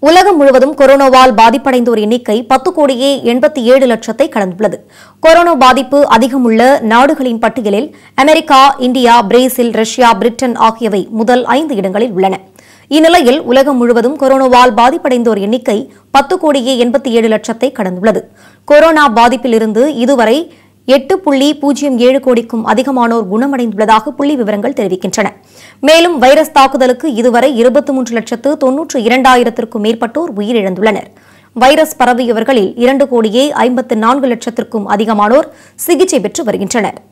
உலகம் முழுவதும் கொரோனாவால் பாதிப்படைந்தோர் எண்ணிக்கை பத்து கோடியே எண்பத்தி ஏழு லட்சத்தை கடந்துள்ளது கொரோனா பாதிப்பு அதிகம் உள்ள நாடுகளின் பட்டியலில் America India Brazil Russia Britain ஆகியவை முதல் ஐந்து இடங்களில் உள்ளன இந்நிலையில் உலகம் முழுவதும் கொரோனாவால் பாதிப்படைந்தோர் எண்ணிக்கை பத்து கோடியே எண்பத்தி ஏழு லட்சத்தை கடந்துள்ளது கொரோனா பாதிப்பிலிருந்து இதுவரை எட்டு புள்ளி பூஜ்ஜியம் ஏழு கோடிக்கும் அதிகமானோர் குணமடைந்துள்ளதாக புள்ளி விவரங்கள் தெரிவிக்கின்றன மேலும் வைரஸ் தாக்குதலுக்கு இதுவரை இருபத்தி மூன்று லட்சத்து தொன்னூற்று இரண்டாயிரத்திற்கும் மேற்பட்டோர் உயிரிழந்துள்ளனர் வைரஸ் பரவியவர்களில் இரண்டு கோடியே ஐம்பத்து நான்கு லட்சத்திற்கும் அதிகமானோர் சிகிச்சை பெற்று வருகின்றனர்